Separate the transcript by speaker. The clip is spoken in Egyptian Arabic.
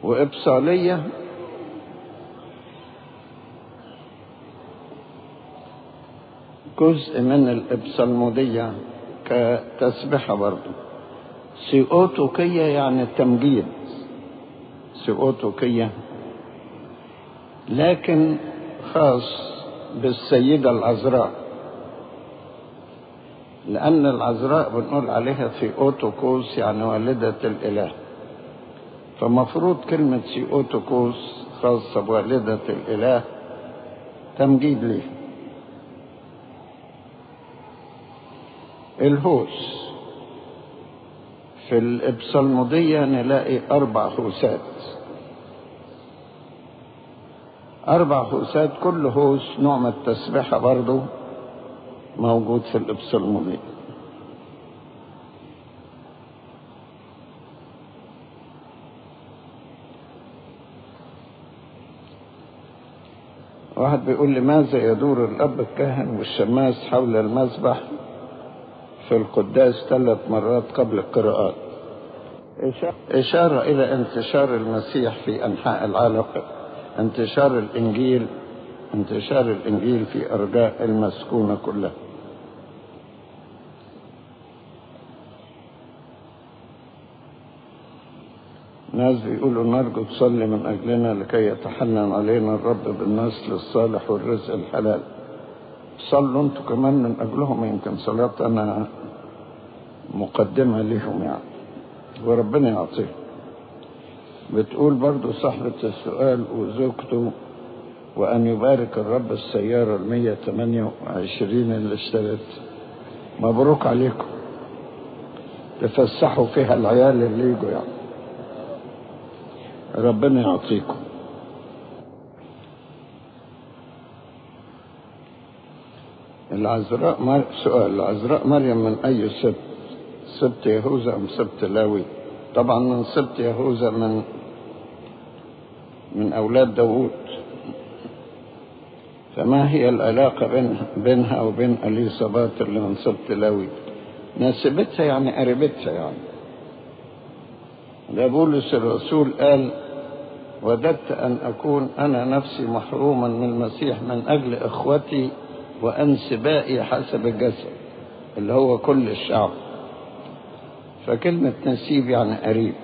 Speaker 1: وإبصالية جزء من الإبصالمودية كتسبحة برضه سيئوتوكية يعني تمجيد سيئوتوكية لكن خاص بالسيدة العذراء لأن العذراء بنقول عليها ثيوتوكوس يعني والدة الإله فمفروض كلمة ثيوتوكوس خاصة بوالدة الإله تمجيد ليه الهوس في الإبصالمودية نلاقي أربع هوسات أربع هوسات كل هوس نوع من التسبيحة برضه موجود في الإبصالمودية واحد بيقول لماذا يدور الأب الكاهن والشماس حول المذبح في القداس ثلاث مرات قبل القراءات إشارة إلى انتشار المسيح في أنحاء العالم انتشار الإنجيل انتشار الإنجيل في أرجاء المسكونة كلها ناس بيقولوا نرجو تصلي من أجلنا لكي يتحنن علينا الرب بالنسل الصالح والرزق الحلال صلوا انتوا كمان من أجلهم يمكن صلاة أنا مقدمة لهم يعني وربنا يعطيهم بتقول برضو صاحبة السؤال وزوجته وأن يبارك الرب السيارة المية تمانية وعشرين اللي اشتريت مبروك عليكم تفسحوا فيها العيال اللي يجوا يعني ربنا يعطيكم العذراء مر... سؤال العذراء مريم من أي سبت سبت يهوذا أم سبت لاوي طبعا من سبت يهوذا من من أولاد داوود فما هي العلاقة بينها, بينها وبين أليصابات اللي من سبت لاوي ناسبتها يعني قريبتها يعني ده بولس الرسول قال وددت أن أكون أنا نفسي محروما من المسيح من أجل إخوتي وأنسبائي حسب الجسد اللي هو كل الشعب فكلمة نسيب يعني قريب